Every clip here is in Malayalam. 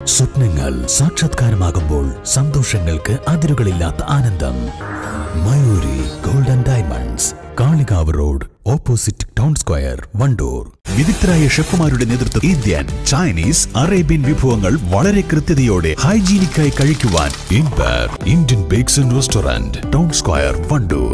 സ്വപ്നങ്ങൾ സാക്ഷാത്കാരമാകുമ്പോൾ സന്തോഷങ്ങൾക്ക് അതിരുകളില്ലാത്ത ആനന്ദം Mayuri golden diamonds Kalikavu road opposite town square Wandoor വിദഗ്ധരായ ഷെഫുമാരുടെ നേതൃത്വം ഇന്ത്യൻ ചൈനീസ് അറേബ്യൻ വിഭവങ്ങൾ വളരെ കൃത്യതയോടെ ഹൈജീനിക്കായി കഴിക്കുവാൻ ഇൻപർ Indian bakes and restaurant town square Wandoor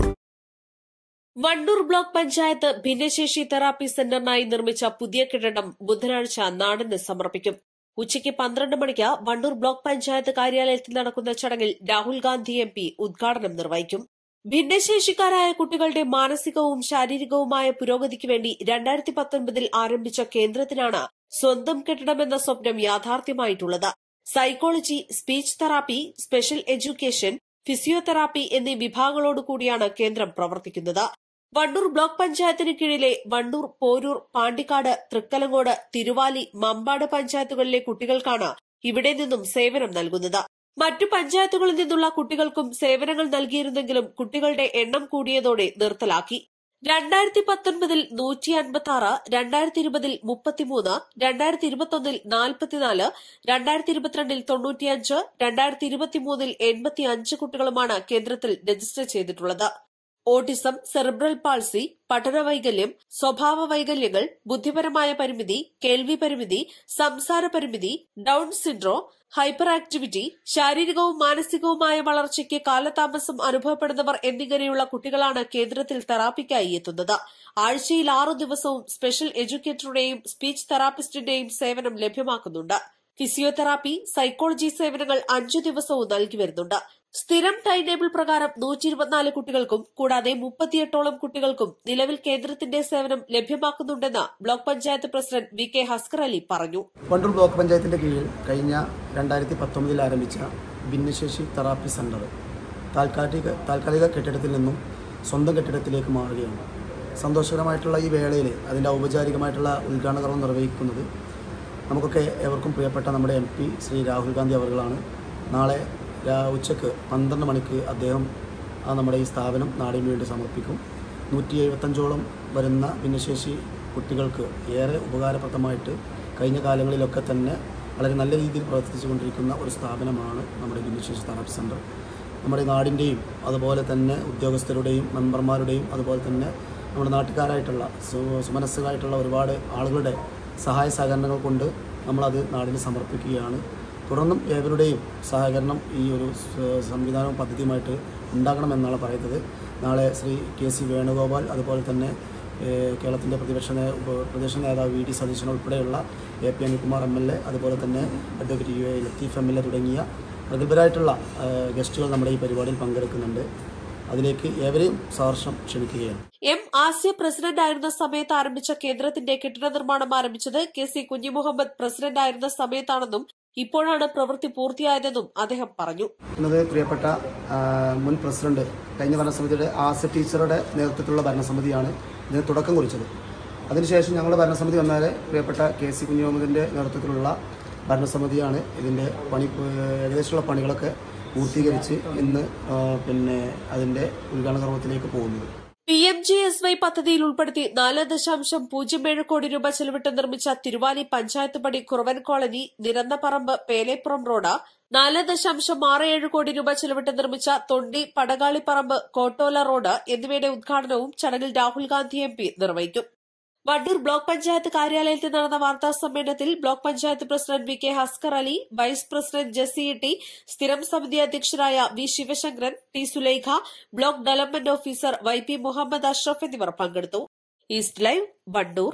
Wandoor block panchayat ഭിന്നശേഷി തെറാപ്പി സെന്ററിനായി നിർമ്മിച്ച പുതിയ കെട്ടിടം ബുധനാഴ്ച നാടിന് സമർപ്പിക്കും ഉച്ചയ്ക്ക് പന്ത്രണ്ട് മണിക്ക് വണ്ടൂർ ബ്ലോക്ക് പഞ്ചായത്ത് കാര്യാലയത്തിൽ നടക്കുന്ന ചടങ്ങിൽ രാഹുൽ ഗാന്ധി എം പി ഉദ്ഘാടനം നിർവഹിക്കും ഭിന്നശേഷിക്കാരായ കുട്ടികളുടെ മാനസികവും ശാരീരികവുമായ പുരോഗതിക്ക് വേണ്ടി രണ്ടായിരത്തി പത്തൊൻപതിൽ ആരംഭിച്ച കേന്ദ്രത്തിനാണ് സ്വന്തം കെട്ടിടമെന്ന സ്വപ്നം യാഥാർത്ഥ്യമായിട്ടുള്ളത് psychology speech therapy special education physiotherapy എന്നീ വിഭാഗങ്ങളോടുകൂടിയാണ് കേന്ദ്രം പ്രവർത്തിക്കുന്നത് വണ്ടൂർ ബ്ലോക്ക് പഞ്ചായത്തിന് കീഴിലെ വണ്ടൂർ പോരൂർ പാണ്ടിക്കാട് തൃക്കലങ്ങോട് തിരുവാലി മമ്പാട് പഞ്ചായത്തുകളിലെ കുട്ടികൾക്കാണ് ഇവിടെ നിന്നും സേവനം നൽകുന്നത് മറ്റു പഞ്ചായത്തുകളിൽ നിന്നുള്ള കുട്ടികൾക്കും സേവനങ്ങൾ നൽകിയിരുന്നെങ്കിലും കുട്ടികളുടെ എണ്ണം കൂടിയതോടെ നിർത്തലാക്കി രണ്ടായിരത്തി പത്തൊൻപതിൽ നൂറ്റി അൻപത്തി ആറ് രണ്ടായിരത്തി ഇരുപതിൽ മുപ്പത്തിമൂന്ന് രണ്ടായിരത്തി ഇരുപത്തൊന്നിൽ നാൽപ്പത്തിനാല് രണ്ടായിരത്തി ഇരുപത്തിരണ്ടിൽ തൊണ്ണൂറ്റിയഞ്ച് രണ്ടായിരത്തി ഇരുപത്തിമൂന്നിൽ എൺപത്തിയഞ്ച് കുട്ടികളുമാണ് കേന്ദ്രത്തിൽ രജിസ്റ്റർ ചെയ്തിട്ടുള്ളത് ഓട്ടിസം സെറിബ്രൽ പാൾസി പഠനവൈകല്യം സ്വഭാവ വൈകല്യങ്ങൾ ബുദ്ധിപരമായ പരിമിതി കേൾവി പരിമിതി സംസാര പരിമിതി ഡൌൺ സിൻഡ്രോം ഹൈപ്പർ ആക്ടിവിറ്റി ശാരീരികവും മാനസികവുമായ വളർച്ചയ്ക്ക് കാലതാമസം അനുഭവപ്പെടുന്നവർ എന്നിങ്ങനെയുള്ള കുട്ടികളാണ് കേന്ദ്രത്തിൽ തെറാപ്പിക്കായി എത്തുന്നത് ആഴ്ചയിൽ ആറു ദിവസവും സ്പെഷ്യൽ എഡ്യൂക്കേറ്ററുടെയും സ്പീച്ച് തെറാപ്പിസ്റ്റിന്റെയും സേവനം ലഭ്യമാക്കുന്നുണ്ട് ഫിസിയോതെറാപ്പി സൈക്കോളജി സേവനങ്ങൾ അഞ്ചു ദിവസവും നൽകി വരുന്നുണ്ട് സ്ഥിരം ടൈം ടേബിൾ പ്രകാരം നൂറ്റി ഇരുപത്തിനാല് കുട്ടികൾക്കും കൂടാതെ മുപ്പത്തിയെട്ടോളം കുട്ടികൾക്കും നിലവിൽ കേന്ദ്രത്തിന്റെ സേവനം ലഭ്യമാക്കുന്നുണ്ടെന്ന് block panchayat president V K Haskar Ali പറഞ്ഞു വണ്ടൂർ ബ്ലോക്ക് പഞ്ചായത്തിൻ്റെ കീഴിൽ കഴിഞ്ഞ രണ്ടായിരത്തി പത്തൊമ്പതിൽ ആരംഭിച്ച ഭിന്നശേഷി തെറാപ്പി സെൻറ്റർ താൽക്കാലിക താൽക്കാലിക കെട്ടിടത്തിൽ നിന്നും സ്വന്തം കെട്ടിടത്തിലേക്ക് മാറുകയാണ് സന്തോഷകരമായിട്ടുള്ള ഈ വേളയിൽ അതിൻ്റെ ഔപചാരികമായിട്ടുള്ള ഉദ്ഘാടന കർമ്മം നിർവഹിക്കുന്നത് നമുക്കൊക്കെ എവർക്കും പ്രിയപ്പെട്ട നമ്മുടെ എം പി ശ്രീ രാഹുൽ ഗാന്ധി അവർകളാണ് നാളെ രാ- ഉച്ചക്ക് പന്ത്രണ്ട് മണിക്ക് അദ്ദേഹം ആ നമ്മുടെ ഈ സ്ഥാപനം നാടിന് വേണ്ടി സമർപ്പിക്കും നൂറ്റി എഴുപത്തഞ്ചോളം വരുന്ന ഭിന്നശേഷി കുട്ടികൾക്ക് ഏറെ ഉപകാരപ്രദമായിട്ട് കഴിഞ്ഞ കാലങ്ങളിലൊക്കെ തന്നെ വളരെ നല്ല രീതിയിൽ പ്രവർത്തിച്ചു കൊണ്ടിരിക്കുന്ന ഒരു സ്ഥാപനമാണ് നമ്മുടെ ഭിന്നശേഷി തെറാപ്പി സെൻറ്റർ നമ്മുടെ നാടിൻ്റെയും അതുപോലെ തന്നെ ഉദ്യോഗസ്ഥരുടെയും മെമ്പർമാരുടെയും അതുപോലെ തന്നെ നമ്മുടെ നാട്ടുകാരായിട്ടുള്ള സു- സുമനസ്സുകളായിട്ടുള്ള ഒരുപാട് ആളുകളുടെ സഹായ സഹകരണങ്ങൾ കൊണ്ട് നമ്മളത് നാടിന് സമർപ്പിക്കുകയാണ് തുടർന്നും ഏവരുടെയും സഹകരണം ഈ ഒരു സ- സംവിധാനവും പദ്ധതിയുമായിട്ട് ഉണ്ടാകണമെന്നാണ് പറയുന്നത് നാളെ ശ്രീ കെ സി വേണുഗോപാൽ അതുപോലെ തന്നെ ഏഹ്, കേരളത്തിൻ്റെ പ്രതിപക്ഷ നേ ഉപ- പ്രതിപക്ഷ നേതാവ് വി ഡി സതീശൻ ഉൾപ്പെടെയുള്ള A P Anilkumar M L A അതുപോലെ തന്നെ advocate U A Latheef M L A തുടങ്ങിയ പ്രഗത്ഭരായിട്ടുള്ള ഏഹ്, ഗസ്റ്റുകൾ നമ്മുടെ ഈ പരിപാടിയിൽ പങ്കെടുക്കുന്നുണ്ട് അതിലേക്ക് ഏവരെയും സഹർഷം ക്ഷണിക്കുകയാണ് എം ആസിയ പ്രസിഡന്റ് ആയിരുന്ന സമയത്ത് ആരംഭിച്ച കേന്ദ്രത്തിന്റെ കെട്ടിട നിർമ്മാണം ആരംഭിച്ചത് കെ സി കുഞ്ഞിമുഹമ്മദ് പ്രസിഡന്റ് ആയിരുന്ന സമയത്താണെന്നും ഇപ്പോഴാണ് പ്രവൃത്തി പൂർത്തിയായതെന്നും അദ്ദേഹം പറഞ്ഞു എന്നത് പ്രിയപ്പെട്ട ആ, മുൻ പ്രസിഡന്റ് കഴിഞ്ഞ ഭരണസമിതിയുടെ ആസ ടീച്ചറുടെ നേതൃത്വത്തിലുള്ള ഭരണസമിതിയാണ് ഇതിന് തുടക്കം കുറിച്ചത് അതിനുശേഷം ഞങ്ങളുടെ ഭരണസമിതി വന്നാൽ പ്രിയപ്പെട്ട കെ സി കുഞ്ഞുമുഹമ്മദിൻ്റെ നേതൃത്വത്തിലുള്ള ഭരണസമിതിയാണ് ഇതിൻ്റെ പണി ഏകദേശമുള്ള പണികളൊക്കെ പൂർത്തീകരിച്ച് ഇന്ന് ആ, പിന്നെ അതിൻ്റെ ഉദ്ഘാടന കർമ്മത്തിലേക്ക് പോകുന്നത് P M G S Y പദ്ധതിയിൽ ഉൾപ്പെടുത്തി നാല് ദശാംശം പൂജ്യം ഏഴ് കോടി രൂപ ചെലവിട്ട് നിർമ്മിച്ച തിരുവാലി പഞ്ചായത്ത് പടി കുറവൻ കോളനി നിരന്നപ്പറമ്പ് പേലേപ്പുറം റോഡ് നാല് ദശാംശം ആറ് ഏഴ് കോടി രൂപ ചെലവിട്ട് നിർമ്മിച്ച തൊണ്ടി പടകാളിപ്പറമ്പ് കോട്ടോല റോഡ് എന്നിവയുടെ ഉദ്ഘാടനവും ചടങ്ങിൽ രാഹുൽ ഗാന്ധി എം പി നിർവഹിക്കും വണ്ടൂർ ബ്ലോക്ക് പഞ്ചായത്ത് കാര്യാലയത്തിൽ നടന്ന വാർത്താ സമ്മേളനത്തിൽ block panchayat president V K Haskar Ali vice president Jessy T സ്ഥിരം സമിതി അധ്യക്ഷരായ V Sivasankaran T Sulaikha block development officer Y P Muhammad Ashraf എന്നിവർ പങ്കെടുത്തു ഈസ്റ്റ് ലൈവ് വണ്ടൂർ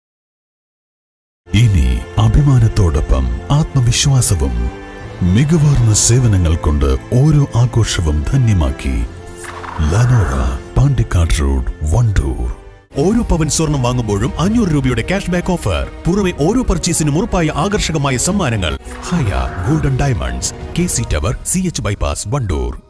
ഇനി അഭിമാനത്തോടൊപ്പം ആത്മവിശ്വാസവും മികവാർന്ന സേവനങ്ങൾ കൊണ്ട് ഓരോ ആഘോഷവും ധന്യമാക്കി ലനോറ പാണ്ടിക്കാട് റോഡ് വണ്ടൂർ ഓരോ പവൻ സ്വർണം വാങ്ങുമ്പോഴും അഞ്ഞൂറ് രൂപയുടെ ക്യാഷ് ബാക്ക് ഓഫർ പുറമെ ഓരോ പർച്ചേസിനും ഉറപ്പായ ആകർഷകമായ സമ്മാനങ്ങൾ Haya golden diamonds K C tower C H bypass Wandoor